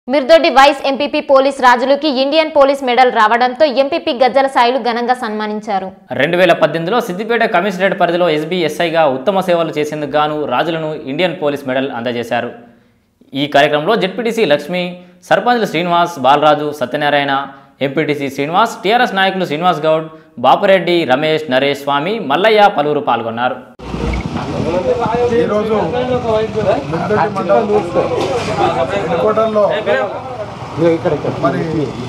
Mirdoddi vice MPP police రాజులుకి Indian police medal రావడంతో MPP Gajjala Sailu ఘనంగా సన్మానించారు రెండు వేల పద్దెనిమిదిలో సిద్దిపేట కమిషనరేట్ పరిధిలో ఎస్బీ ఎస్ఐగా ఉత్తమ సేవలు చేసేందుకు గాను రాజులను ఇండియన్ పోలీస్ మెడల్ అందజేశారు ఈ కార్యక్రమంలో జెడ్పీటీసీ లక్ష్మి సర్పంచ్లు శ్రీనివాస్ బాలరాజు సత్యనారాయణ ఎంపీటీసీ శ్రీనివాస్ టీఆర్ఎస్ నాయకులు శ్రీనివాస్ గౌడ్ బాపురెడ్డి రమేష్ నరేష్ స్వామి మల్లయ్య పలువురు పాల్గొన్నారు ఈరోజు మిద్దెటి మండలం హెడ్క్వార్టర్లో మరి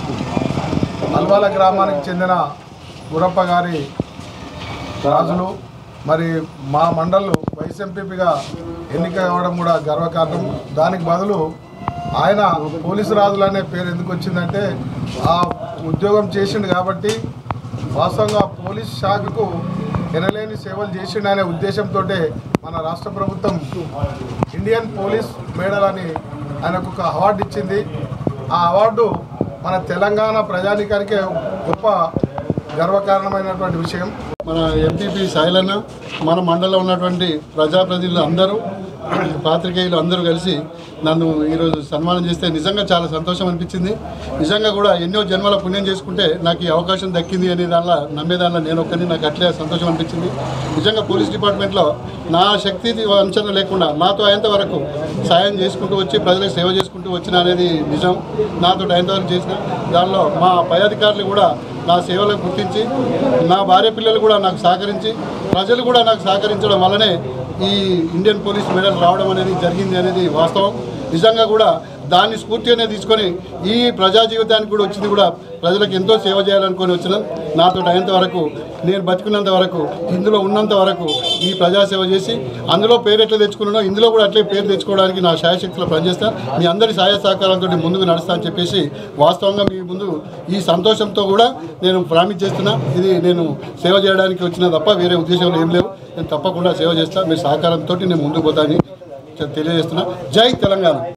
అల్వాల గ్రామానికి చెందిన గురప్ప గారి రాజులు మరి మా మండల్ వైస్ ఎంపీపీగా ఎన్నిక కావడం కూడా గర్వకారణం దానికి బదులు ఆయన పోలీసు రాజులు అనే పేరు ఎందుకు వచ్చిందంటే ఆ ఉద్యోగం చేసిండు కాబట్టి వాస్తవంగా పోలీస్ శాఖకు ఎనలేని సేవలు చేసిండు అనే ఉద్దేశంతో మన రాష్ట్ర ప్రభుత్వం ఇండియన్ పోలీస్ మేడల్ అని ఆయనకు ఒక అవార్డు ఇచ్చింది ఆ అవార్డు మన తెలంగాణ ప్రజానికానికే గొప్ప గర్వకారణమైనటువంటి విషయం మన ఎంపీపీ సాయిలన్న మన మండలంలో ఉన్నటువంటి ప్రజాప్రతినిధులు అందరూ పాత్రికేయులు అందరూ కలిసి నన్ను ఈరోజు సన్మానం చేస్తే నిజంగా చాలా సంతోషం అనిపించింది నిజంగా కూడా ఎన్నో జన్మల పుణ్యం చేసుకుంటే నాకు ఈ అవకాశం దక్కింది అనే దానిలో నమ్మే దానిలో నేను ఒక్కరిని నాకు అట్లే సంతోషం అనిపించింది నిజంగా పోలీస్ డిపార్ట్మెంట్లో నా శక్తి అంచనా లేకుండా నాతో అయ్యేంత వరకు సాయం చేసుకుంటూ వచ్చి ప్రజలకు సేవ చేసుకుంటూ వచ్చిన అనేది నిజం నాతో అయ్యేంత వరకు చేసిన దానిలో మా పై అధికారులు కూడా నా సేవలను గుర్తించి నా భార్య పిల్లలు కూడా నాకు సహకరించి ప్రజలు కూడా నాకు సహకరించడం వల్లనే ఈ ఇండియన్ పోలీస్ మెడల్ రావడం అనేది జరిగింది అనేది వాస్తవం నిజంగా కూడా దాన్ని స్ఫూర్తిగానే తీసుకొని ఈ ప్రజా జీవితానికి కూడా వచ్చింది కూడా ప్రజలకు ఎంతో సేవ చేయాలనుకొని వచ్చినాం నాతో అయ్యేంత వరకు నేను బతికున్నంత వరకు ఇందులో ఉన్నంత వరకు ఈ ప్రజాసేవ చేసి అందులో పేరు ఎట్లా తెచ్చుకున్నానో ఇందులో కూడా అట్లే పేరు తెచ్చుకోవడానికి నా శాయశక్తిలో పనిచేస్తా మీ అందరి సహాయ సహకారంతో ముందుకు నడుస్తా అని చెప్పేసి వాస్తవంగా మీ ముందు ఈ సంతోషంతో కూడా నేను ప్రామిస్ చేస్తున్నా ఇది నేను సేవ చేయడానికి వచ్చిన తప్ప వేరే ఉద్దేశంలో ఏం లేవు నేను తప్పకుండా సేవ చేస్తా మీ సహకారంతో నేను ముందుకు పోతానని తెలియజేస్తున్నా జై తెలంగాణ